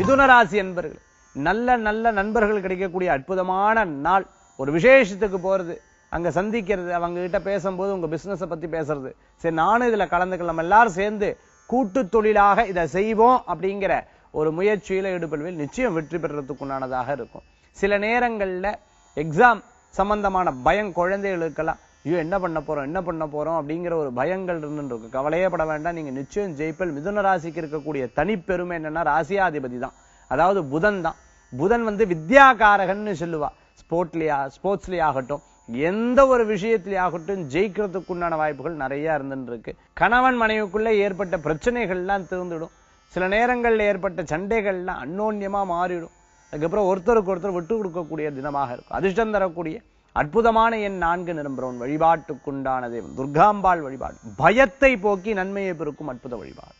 மிதுன ராசி என்பர்கள் நல்ல நல்ல நண்பர்கள் கிடைக்கக்கூடிய அற்புதமான நாள் ஒரு விசேஷத்துக்கு போறது அங்க சந்திக்கிறது அவங்க கிட்ட பேசும்போது உங்க பிசினஸ பத்தி பேசுறது சரி நானும் இதுல கலந்துக்கலாம் எல்லாரும் சேர்ந்து கூட்டு தொழிலாக இதை செய்வோம் அப்படிங்கிற ஒரு முயற்சியில ஈடுபடுவதில் நிச்சயம் வெற்றி பெறறதுக்குண்டானதாக இருக்கும் சில நேரங்கள்ல எக்ஸாம் சம்பந்தமான பயம் குழந்தைகளுக்கெல்லாம் ஐயோ என்ன பண்ண போறோம் என்ன பண்ண போறோம் அப்படிங்கிற ஒரு பயங்கள் இருந்துட்டு இருக்கு கவலையே பட வேண்டாம் நீங்க நிச்சயம் ஜெயிப்பல் மிதுன ராசிக்கு இருக்கக்கூடிய தனிப்பெருமை என்னன்னா ராசியாதிபதி தான் அதாவது புதன் தான் புதன் வந்து வித்யாகாரகன்னு சொல்லுவா ஸ்போர்ட்லயா ஸ்போர்ட்ஸ்லயே ஆகட்டும் எந்த ஒரு விஷயத்திலே ஆகட்டும் ஜெயிக்கிறதுக்கு உண்டான வாய்ப்புகள் நிறைய இருந்துட்டு இருக்கு கணவன் மனைவிக்குள்ள ஏற்பட்ட பிரச்சனைகள்லாம் தீர்ந்துடும் சில நேரங்கள்ல ஏற்பட்ட சண்டைகள்லாம் அன்னோன்யமா மாறிடும் அதுக்கப்புறம் ஒருத்தருக்கு ஒருத்தர் விட்டு கொடுக்கக்கூடிய தினமாக இருக்கும் அதிர்ஷ்டம் தரக்கூடிய அற்புதமான எண் நான்கு நிரம்புறவன் வழிபாட்டுக்குண்டான தெய்வம் துர்காம்பாள் வழிபாடு பயத்தை போக்கி நன்மையை பெருக்கும் அற்புத வழிபாடு